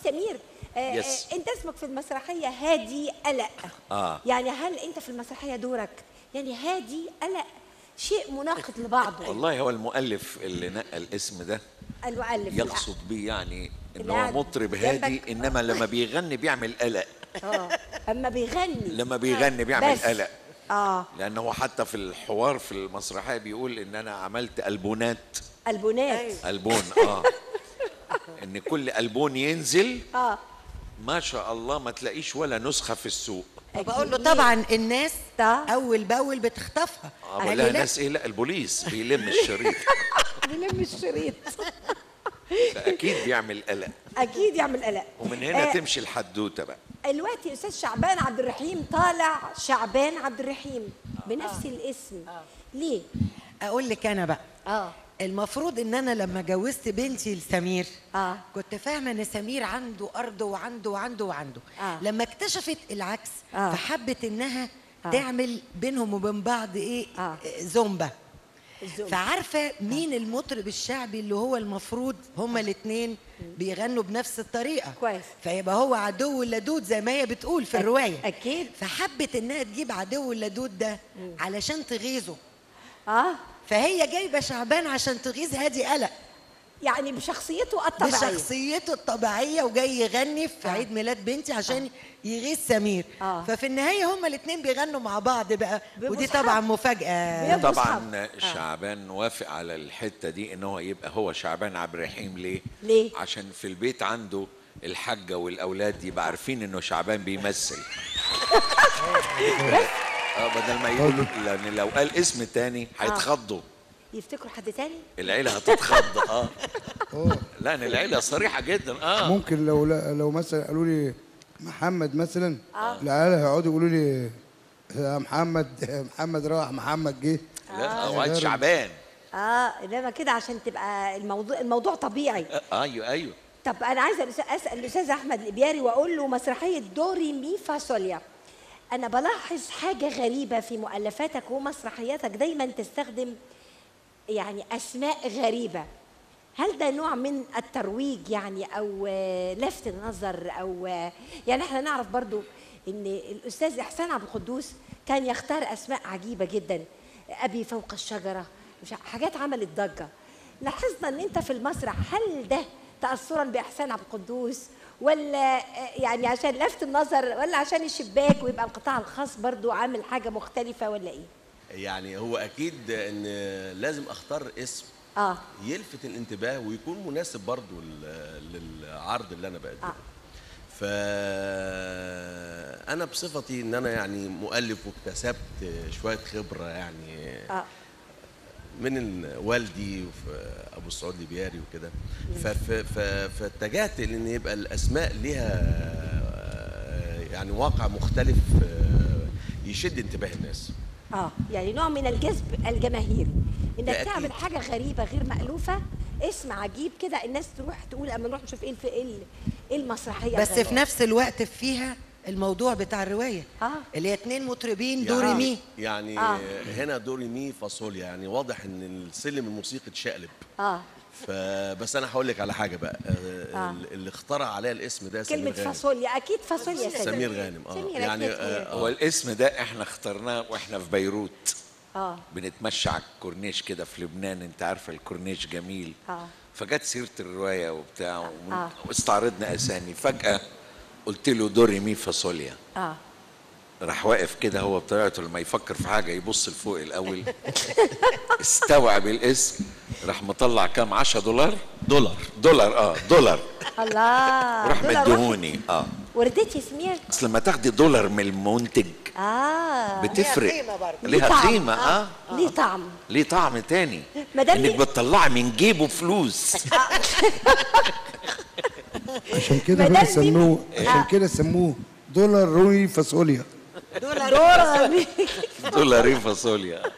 سمير آه Yes. آه انت اسمك في المسرحيه هادي قلق آه. يعني هل انت في المسرحيه دورك يعني هادي قلق شيء مناقض لبعضه والله هو المؤلف اللي نقى الاسم ده المؤلف يقصد بيه يعني ان اللي هو قاعد مطرب هادي جنبك. انما لما بيغني بيعمل قلق اه اما بيغني لما بيغني بيعمل بس. قلق اه لان هو حتى في الحوار في المسرحيه بيقول ان انا عملت البونات البونات البون اه ان كل البون ينزل اه ما شاء الله ما تلاقيش ولا نسخه في السوق بقول له طبعا الناس ده. اول باول بتخطفها اه قال بقول لي لها لا ناس ايه لا البوليس بيلم الشريط بيلم الشريط فاكيد بيعمل قلق اكيد يعمل قلق ومن هنا آه، تمشي الحدوته بقى دلوقتي استاذ شعبان عبد الرحيم طالع شعبان عبد الرحيم بنفس الاسم ليه اقول لك انا بقى اه المفروض ان انا لما جوزت بنتي لسمير آه. كنت فاهمه ان سمير عنده ارض وعنده وعنده وعنده آه. لما اكتشفت العكس آه. فحبت انها آه. تعمل بينهم وبين بعض ايه آه. زومبا الزوم فعارفه مين المطرب الشعبي اللي هو المفروض هما الاثنين بيغنوا بنفس الطريقه كويس. فيبقى هو عدو اللدود زي ما هي بتقول في الروايه أكيد. فحبت انها تجيب عدو اللدود ده علشان تغيظه اه فهي جايبه شعبان عشان تغيظ هادي قلق يعني بشخصيته الطبيعيه بشخصيته الطبيعيه وجاي يغني في عيد ميلاد بنتي عشان يغيظ سمير آه. ففي النهايه هما الاثنين بيغنوا مع بعض بقى بيبقوا ودي صحاب. طبعا مفاجاه بيبقوا طبعا أصحاب. شعبان وافق على الحته دي ان هو يبقى هو شعبان عبد الرحيم ليه؟ ليه؟ عشان في البيت عنده الحاجه والاولاد يبقى عارفين انه شعبان بيمثل اه بدل ما يقولوا لان لو قال اسم تاني هيتخضوا يفتكروا حد تاني العيله هتتخض اه لان العيله صريحه جدا اه ممكن لو لو مثلا قالوا لي محمد مثلا العيال هيقعدوا يقولوا لي يا محمد محمد راح محمد جه لا اوقات شعبان اه انما كده عشان تبقى الموضوع الموضوع طبيعي آه ايوه ايوه طب انا عايزه الأستاذ- اسال الاستاذ احمد الابياري واقول له مسرحيه دوري مي فاصوليا انا بلاحظ حاجه غريبه في مؤلفاتك ومسرحياتك دايما تستخدم يعني اسماء غريبه هل ده نوع من الترويج يعني او آه، لفت النظر او آه، يعني احنا نعرف برضو ان الاستاذ احسان عبد القدوس كان يختار اسماء عجيبه جدا ابي فوق الشجره مش ع- حاجات عملت ضجه لاحظنا ان انت في المسرح هل ده تاثرا باحسان عبد القدوس ولا آه، يعني عشان لفت النظر ولا عشان الشباك ويبقى القطاع الخاص برضو عامل حاجه مختلفه ولا ايه يعني هو اكيد ان لازم اختار اسم اه يلفت الانتباه ويكون مناسب برضو لل- للعرض اللي انا بقدمه آه. فانا بصفتي ان انا يعني مؤلف واكتسبت شويه خبره يعني اه من ال- والدي وفي ابو السعود البياري وكده فف- ف- فاتجهت لان يبقى الاسماء ليها يعني واقع مختلف يشد انتباه الناس اه يعني نوع من الجذب الجماهيري انك ده تعمل أكيد. حاجه غريبه غير مألوفه اسم عجيب كده الناس تروح تقول اما نروح نشوف ايه الف... ايه ال- ايه المسرحيه بس الغريبة. في نفس الوقت فيها الموضوع بتاع الروايه آه. اللي هي اتنين مطربين دوري مي يعني آه. هنا دوري مي فاصوليا يعني واضح ان السلم الموسيقي اتشقلب اه فبس انا هقول لك على حاجه بقى آه. آه. اللي اخترع عليها الاسم ده كلمه سمير غانم فاصوليا اكيد فاصوليا سمير سمير غانم اه سمير يعني أكيد آه هو الاسم ده احنا اخترناه واحنا في بيروت اه بنتمشى على الكورنيش كده في لبنان انت عارفه الكورنيش جميل اه فجت سيره الروايه وبتاع آه. واستعرضنا اسامي فجاه قلت له دوري مي فاصوليا اه راح واقف كده هو بطبيعته لما يفكر في حاجه يبص لفوق الاول استوعب الاسم راح مطلع كام 10 دولار دولار دولار اه دولار الله وراح دول مديهوني اه ورديت يا سمير اصل لما تاخدي دولار من المنتج اه بتفرق قيمة برضه. ليه ليها طعم. قيمه اه ليه طعم ليه طعم تاني مادام انك ليه- بتطلعي من جيبه فلوس عشان كده مدام بقى دي- سموه آه. عشان كده سموه دولار روي فاصوليا دور دولارين فاصوليا